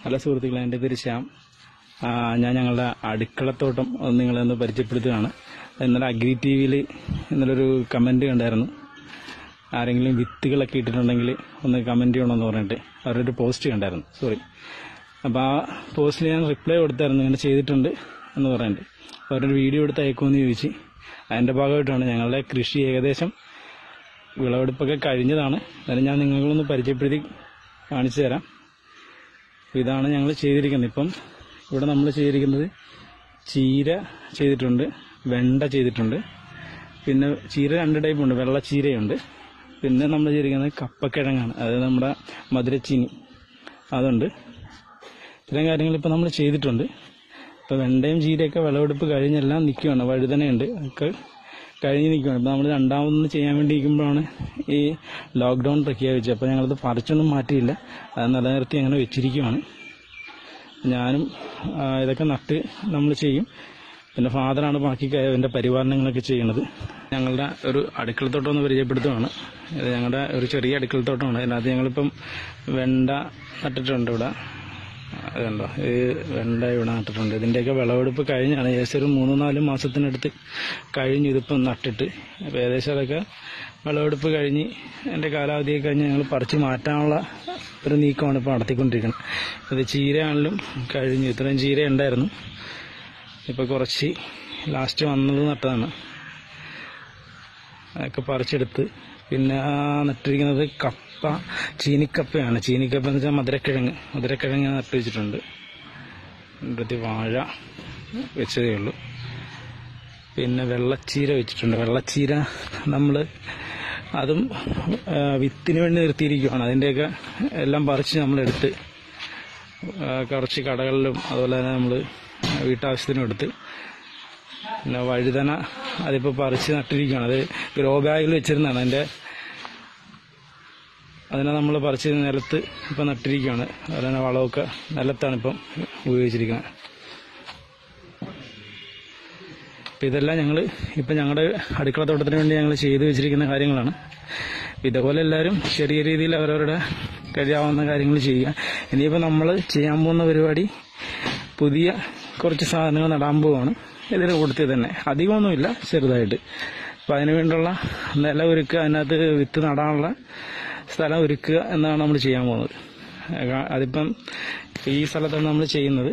hello സുഹൃത്തുക്കളെ എൻ്റെ പേര് ശ്യാം ആ, ഞാൻ ഞങ്ങളുടെ അടുക്കളത്തോട്ടം ഒന്ന് നിങ്ങളെ ഒന്ന് പരിചയപ്പെടുത്തുകയാണ് ഇന്നലെ അഗ്രി ടി വിയിൽ ഇന്നലെ ഒരു കമൻറ്റ് കണ്ടായിരുന്നു ആരെങ്കിലും വിത്തുകളൊക്കെ ഇട്ടിട്ടുണ്ടെങ്കിൽ ഒന്ന് കമൻറ്റ് ചെയ്യണമെന്ന് പറഞ്ഞിട്ട് അവരുടെ ഒരു പോസ്റ്റ് കണ്ടായിരുന്നു സോറി അപ്പോൾ ആ പോസ്റ്റിൽ ഞാൻ റിപ്ലൈ കൊടുത്തായിരുന്നു ഇങ്ങനെ ചെയ്തിട്ടുണ്ട് എന്ന് പറഞ്ഞിട്ട് അപ്പോൾ അവരൊരു വീഡിയോ എടുത്ത് അയക്കുമെന്ന് ചോദിച്ച് അതിൻ്റെ ഭാഗമായിട്ടാണ് ഞങ്ങളുടെ കൃഷി ഏകദേശം വിളവെടുപ്പൊക്കെ കഴിഞ്ഞതാണ് എന്നാലും ഞാൻ നിങ്ങളൊന്ന് പരിചയപ്പെടുത്തി കാണിച്ചു തരാം അപ്പോൾ ഇതാണ് ഞങ്ങൾ ചെയ്തിരിക്കുന്നത് ഇപ്പം ഇവിടെ നമ്മൾ ചെയ്തിരിക്കുന്നത് ചീര ചെയ്തിട്ടുണ്ട് വെണ്ട ചെയ്തിട്ടുണ്ട് പിന്നെ ചീര രണ്ട് ടൈപ്പ് ഉണ്ട് വെള്ള ചീരയുണ്ട് പിന്നെ നമ്മൾ ചെയ്തിരിക്കുന്നത് കപ്പക്കിഴങ്ങാണ് അതായത് നമ്മുടെ മധുരച്ചീനി അതുണ്ട് ഇത്രയും കാര്യങ്ങൾ ഇപ്പോൾ നമ്മൾ ചെയ്തിട്ടുണ്ട് ഇപ്പോൾ വെണ്ടയും ചീരയൊക്കെ വിളവെടുപ്പ് കഴിഞ്ഞെല്ലാം നിൽക്കുകയാണ് വഴുതനയുണ്ട് ഒക്കെ കഴിഞ്ഞ് നിൽക്കുകയാണ് ഇപ്പോൾ നമ്മൾ രണ്ടാമതൊന്ന് ചെയ്യാൻ വേണ്ടി ഇരിക്കുമ്പോഴാണ് ഈ ലോക്ക്ഡൗൺ പ്രഖ്യാപിച്ചത് അപ്പോൾ ഞങ്ങളത് പറിച്ചൊന്നും മാറ്റിയില്ല അത് നിലനിർത്തി അങ്ങനെ വെച്ചിരിക്കുകയാണ് ഞാനും ആ, ഇതൊക്കെ നട്ട് നമ്മൾ ചെയ്യും പിന്നെ ഫാദറാണ് ബാക്കി എൻ്റെ പരിപാലനങ്ങളൊക്കെ ചെയ്യുന്നത് ഞങ്ങളുടെ ഒരു അടുക്കളത്തോട്ടം ഒന്ന് പരിചയപ്പെടുത്തുകയാണ് ഇത് ഞങ്ങളുടെ ഒരു ചെറിയ അടുക്കളത്തോട്ടമാണ് അതിനകത്ത് ഞങ്ങളിപ്പം വെണ്ട നട്ടിട്ടുണ്ട് ഇവിടെ അതുണ്ടോ ഈ വെണ്ട ഇവിടെ നട്ടിട്ടുണ്ട് ഇതിൻ്റെയൊക്കെ വിളവെടുപ്പ് കഴിഞ്ഞാണ് ഏകദേശം ഒരു മൂന്ന് നാല് മാസത്തിനടുത്ത് കഴിഞ്ഞു ഇതിപ്പം നട്ടിട്ട് അപ്പോൾ ഏകദേശം അതൊക്കെ വിളവെടുപ്പ് കഴിഞ്ഞ് എൻ്റെ കാലാവധിയൊക്കെ കഴിഞ്ഞ് ഞങ്ങൾ പറിച്ച് മാറ്റാനുള്ള ഒരു നീക്കമാണ് ഇപ്പോൾ നടത്തിക്കൊണ്ടിരിക്കുന്നത് ഇത് ചീരയാണെങ്കിലും കഴിഞ്ഞു ഇത്രയും ചീര ഉണ്ടായിരുന്നു ഇപ്പോൾ കുറച്ച് ലാസ്റ്റ് വന്നത് നട്ടതാണ് അതൊക്കെ പറിച്ചെടുത്ത് പിന്നെ ആ നട്ടിരിക്കുന്നത് കപ്പ ചീനിക്കപ്പയാണ് ചീനിക്കപ്പ എന്ന് വെച്ചാൽ മധുരക്കിഴങ്ങ് മധുരക്കിഴങ്ങ് നട്ട് വെച്ചിട്ടുണ്ട് ഇവിടുത്തെ വാഴ വെച്ചതേ ഉള്ളൂ പിന്നെ വെള്ളച്ചീര വെച്ചിട്ടുണ്ട് വെള്ളച്ചീര നമ്മൾ അതും ആ, വിത്തിന് വേണ്ടി നിർത്തിയിരിക്കുകയാണ് അതിൻ്റെയൊക്കെ എല്ലാം പറിച്ച് നമ്മളെടുത്ത് ആ, കുറച്ച് കടകളിലും അതുപോലെ തന്നെ നമ്മൾ വീട്ടാവശ്യത്തിനും എടുത്ത് പിന്നെ വഴുതന അതിപ്പോൾ പറിച്ച് നട്ടിരിക്കുകയാണ് അത് ഗ്രോ ബാഗിൽ വെച്ചിരുന്നതാണ് അതിൻ്റെ അതിനെ നമ്മൾ പറിച്ച് നിലത്ത് ഇപ്പം നട്ടിരിക്കുകയാണ് അതുപോലെ തന്നെ വളമൊക്കെ നിലത്താണ് ഇപ്പം ഉപയോഗിച്ചിരിക്കുന്നത് അപ്പം ഇതെല്ലാം ഞങ്ങൾ ഇപ്പം ഞങ്ങളുടെ അടുക്കളത്തോട്ടത്തിന് വേണ്ടി ഞങ്ങൾ ചെയ്തു വെച്ചിരിക്കുന്ന കാര്യങ്ങളാണ് അപ്പം ഇതേപോലെ എല്ലാവരും ചെറിയ രീതിയിൽ അവരവരുടെ കഴിയാവുന്ന കാര്യങ്ങൾ ചെയ്യുക ഇനിയിപ്പോൾ നമ്മൾ ചെയ്യാൻ പോകുന്ന പരിപാടി പുതിയ കുറച്ച് സാധനങ്ങൾ നടാൻ പോവാണ് ഇതിന് കൂട്ടത്തിൽ തന്നെ അധികമൊന്നുമില്ല ചെറുതായിട്ട് അപ്പം അതിന് വേണ്ടിയുള്ള നില ഒരുക്കുക അതിനകത്ത് വിത്ത് നടാനുള്ള സ്ഥലം ഒരുക്കുക എന്നാണ് നമ്മൾ ചെയ്യാൻ പോകുന്നത് അ- അതിപ്പം ഈ സ്ഥലത്താണ് നമ്മൾ ചെയ്യുന്നത്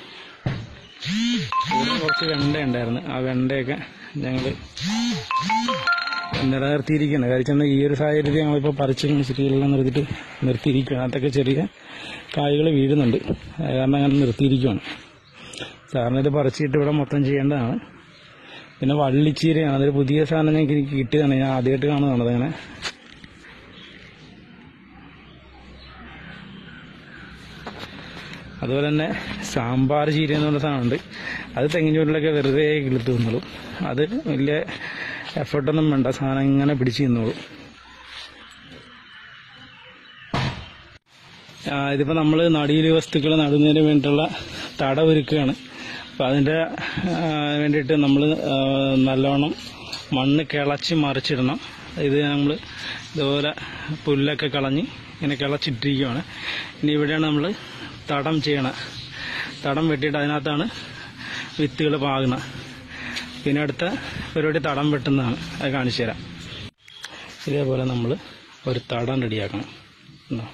ഇവിടെ കുറച്ച് വെണ്ട ഉണ്ടായിരുന്നു ആ വെണ്ടയൊക്കെ ഞങ്ങൾ നിലനിർത്തിയിരിക്കുകയാണ് കാര്യം ഈ ഒരു സാഹചര്യത്തിൽ ഞങ്ങളിപ്പോൾ പറിച്ച് ചെടികളെല്ലാം നിർത്തിയിട്ട് നിർത്തിയിരിക്കുകയാണ് അതൊക്കെ ചെറിയ കായ്കൾ വീഴുന്നുണ്ട് അത് കാരണം അങ്ങനെ നിർത്തിയിരിക്കുകയാണ് സാറിന് ഇത് പറിച്ചിട്ട് ഇവിടെ മൊത്തം ചെയ്യേണ്ടതാണ് പിന്നെ വള്ളിച്ചീരയാണ് അതൊരു പുതിയ സാധനം ഞങ്ങൾക്ക് എനിക്ക് കിട്ടിയതാണ് ഞാൻ ആദ്യമായിട്ട് കാണുന്നതാണ് അതങ്ങനെ അതുപോലെ തന്നെ സാമ്പാർ ചീര എന്ന് പറഞ്ഞ സാധനമുണ്ട് അത് തെങ്ങിൻ ചൂടിലൊക്കെ വെറുതെ കിളുത്ത് തിന്നോളൂ അത് വലിയ എഫർട്ടൊന്നും വേണ്ട സാധനം ഇങ്ങനെ പിടിച്ച് തിന്നോളൂ ആ, ഇതിപ്പോ നമ്മൾ നടീല് വസ്തുക്കൾ നടുന്നതിന് വേണ്ടിയിട്ടുള്ള തട ഒരുക്കുകയാണ് അപ്പം അതിൻ്റെ വേണ്ടിയിട്ട് നമ്മൾ നല്ലോണം മണ്ണ് കിളച്ച് മറിച്ചിടണം ഇത് നമ്മൾ ഇതുപോലെ പുല്ലൊക്കെ കളഞ്ഞ് ഇങ്ങനെ കിളച്ചിട്ടിരിക്കുകയാണ് ഇനി ഇവിടെയാണ് നമ്മൾ തടം ചെയ്യണത് തടം വെട്ടിയിട്ട് അതിനകത്താണ് വിത്തുകൾ പാകുന്നത് പിന്നെ അടുത്ത പരിപാടി തടം വെട്ടുന്നതാണ് അത് കാണിച്ചു തരാം ഇതേപോലെ നമ്മൾ ഒരു തടം റെഡിയാക്കണം ഉണ്ടോ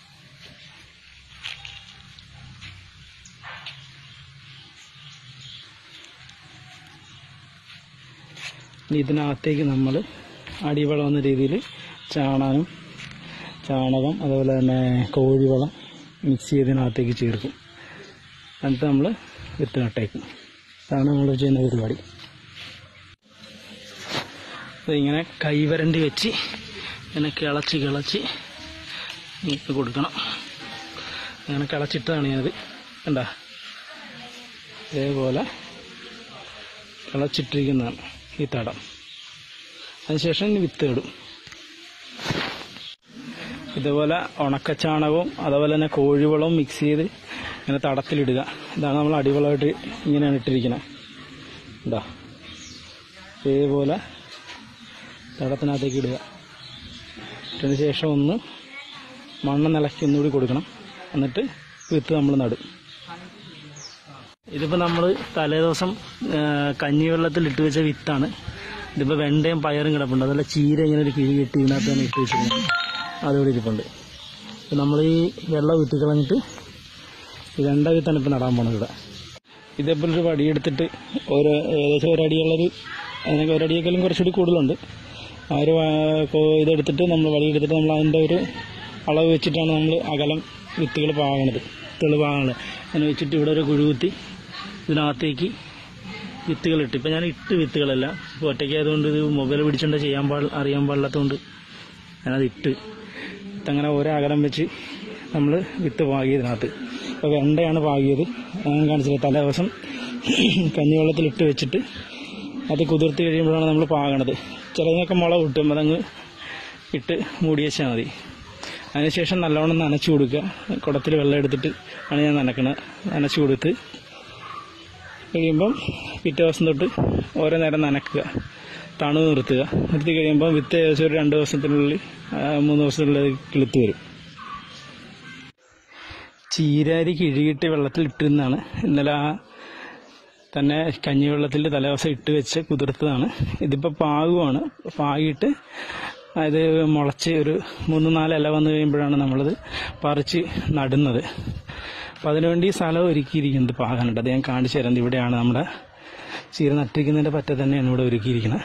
ഇനി ഇതിനകത്തേക്ക് നമ്മൾ അടിവളം എന്ന രീതിയിൽ ചാണകം ചാണകം അതുപോലെ തന്നെ കോഴിവളം മിക്സ് ചെയ്തതിനകത്തേക്ക് ചേർക്കും എന്നിട്ട് നമ്മൾ വിത്ത് നട്ടേക്കും അതാണ് നമ്മൾ ചെയ്യുന്ന പരിപാടി അപ്പോൾ ഇങ്ങനെ കൈവരണ്ടി വെച്ച് ഇങ്ങനെ കിളച്ച് കിളച്ച് ഇങ്ങനെ കൊടുക്കണം അങ്ങനെ കിളച്ചിട്ടതാണ് ഞാനത് കണ്ടാ ഇതേപോലെ കിളച്ചിട്ടിരിക്കുന്നതാണ് ഈ തടം അതിനുശേഷം ഇനി വിത്ത് ഇടും ഇതുപോലെ ഉണക്കച്ചാണകവും അതുപോലെ തന്നെ കോഴിവളവും മിക്സ് ചെയ്ത് ഇങ്ങനെ തടത്തിലിടുക ഇതാണ് നമ്മൾ അടിവളമായിട്ട് ഇങ്ങനെയാണ് ഇട്ടിരിക്കുന്നത് ഇതാ ഇതേപോലെ തടത്തിനകത്തേക്ക് ഇടുക ഇട്ടതിന് ശേഷം ഒന്ന് മണ്ണ് നിലയ്ക്ക് ഒന്നുകൂടി കൊടുക്കണം എന്നിട്ട് വിത്ത് നമ്മൾ നടും ഇതിപ്പോൾ നമ്മൾ തലേദിവസം ആ, കഞ്ഞിവെള്ളത്തിൽ ഇട്ട് വെച്ച വിത്താണ് ഇതിപ്പോൾ വെണ്ടയും പയറും കിടപ്പുണ്ട് അതല്ല ചീര ഇങ്ങനെ ഒരു കിഴി കെട്ടി ഇതിനകത്ത് തന്നെ ഇട്ട് വെച്ചിട്ടുണ്ട് അതുകൂടി ഇരിപ്പുണ്ട് ഇപ്പം നമ്മൾ ഈ വെള്ളം വിത്ത് കളഞ്ഞിട്ട് ഈ വെണ്ട വിത്താണ് ഇപ്പം നടാൻ പോണത് ഇവിടെ ഇതേപോലെ ഒരു വടിയെടുത്തിട്ട് ഒരു ഏകദേശം ഒരടിയുള്ളത് അതിനൊക്കെ ഒരടിയേക്കാളും കുറച്ചുകൂടി കൂടുതലുണ്ട് ആ ഒരു വാ- കോ- ഇതെടുത്തിട്ട് നമ്മൾ വടിയെടുത്തിട്ട് നമ്മൾ അതിൻ്റെ ഒരു അളവ് വെച്ചിട്ടാണ് നമ്മൾ അകലം വിത്തുകൾ പാകണത് വിത്തുകൾ പാകണത് അങ്ങനെ വെച്ചിട്ട് ഇവിടെ ഒരു കുഴുകുത്തി ഇതിനകത്തേക്ക് വിത്തുകൾ ഇട്ട് ഇപ്പം ഞാൻ ഇട്ട് വിത്തുകളല്ല ഇപ്പോൾ ഒറ്റയ്ക്കായതുകൊണ്ട് ഇത് മൊബൈൽ പിടിച്ചുകൊണ്ട് ചെയ്യാൻ പാടില്ല അറിയാൻ പാടില്ലാത്തതുകൊണ്ട് ഞാനത് ഇട്ട് അങ്ങനെ ഓരോ അകലം വെച്ച് നമ്മൾ വിത്ത് പാകിയതിനകത്ത് ഇപ്പോൾ വെണ്ടയാണ് പാകിയത് ഞാൻ കാണിച്ചില്ല തലേ ദിവസം കഞ്ഞിവെള്ളത്തിൽ ഇട്ട് വെച്ചിട്ട് അത് കുതിർത്ത് കഴിയുമ്പോഴാണ് നമ്മൾ പാകണത് ചിലതിനൊക്കെ മുള കിട്ടും അതങ്ങ് ഇട്ട് മൂടി വെച്ചാൽ മതി അതിനുശേഷം നല്ലവണ്ണം നനച്ചു കൊടുക്കുക കുടത്തിൽ വെള്ളം എടുത്തിട്ട് ആണ് ഞാൻ നനക്കണത് നനച്ചു കൊടുത്ത് കഴിയുമ്പം പിറ്റേ ദിവസം തൊട്ട് ഓരോ നേരം നനക്കുക തണു നിർത്തുക നിർത്തി കഴിയുമ്പോൾ വിത്ത് ഏകദേശം ഒരു രണ്ട് ദിവസത്തിനുള്ളിൽ ആ, മൂന്ന് ദിവസത്തിനുള്ളിൽ അത് കിളുത്ത് വരും ചീരാരി കിഴിയിട്ട് വെള്ളത്തിൽ ഇട്ടിരുന്നതാണ് ഇന്നലെ ആ തന്നെ കഞ്ഞിവെള്ളത്തിൽ തലേദിവസം ഇട്ട് വെച്ച് കുതിർത്തതാണ് ഇതിപ്പോൾ പാകുവാണ് പാകിയിട്ട് അത് മുളച്ച് ഒരു മൂന്ന് നാല് ഇല വന്നു കഴിയുമ്പോഴാണ് നമ്മളത് പറിച്ച് നടുന്നത് അപ്പോൾ അതിനുവേണ്ടി സ്ഥലം ഒരുക്കിയിരിക്കുന്നത് പാകാനുണ്ട് അത് ഞാൻ കാണിച്ചു തരാം ഇവിടെയാണ് നമ്മുടെ ചീര നട്ടിരിക്കുന്നതിൻ്റെ പറ്റ തന്നെയാണ് ഇവിടെ ഒരുക്കിയിരിക്കുന്നത്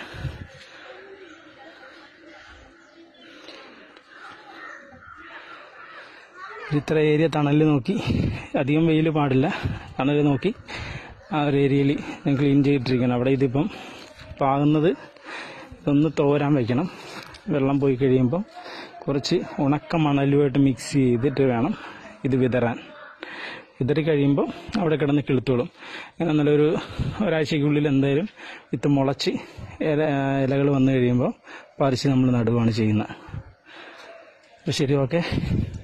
ഇത്ര ഏരിയ തണലിൽ നോക്കി അധികം വെയിൽ പാടില്ല തണൽ നോക്കി ആ ഒരു ഏരിയയിൽ ഞാൻ ക്ലീൻ ചെയ്തിട്ടിരിക്കണം അവിടെ ഇതിപ്പം പാകുന്നത് ഇതൊന്ന് തോരാൻ വയ്ക്കണം വെള്ളം പോയി കഴിയുമ്പം കുറച്ച് ഉണക്ക മണലുമായിട്ട് മിക്സ് ചെയ്തിട്ട് വേണം ഇത് വിതറാൻ വിതറി കഴിയുമ്പോൾ അവിടെ കിടന്ന് കിളുത്തോളും അങ്ങനെ നല്ലൊരു ഒരാഴ്ചയ്ക്കുള്ളിൽ എന്തായാലും വിത്ത് മുളച്ച് ഇല ഇലകൾ വന്നു കഴിയുമ്പോൾ പറിച്ച് നമ്മൾ നടുവാണ് ചെയ്യുന്നത് അപ്പോൾ ശരി ഓക്കെ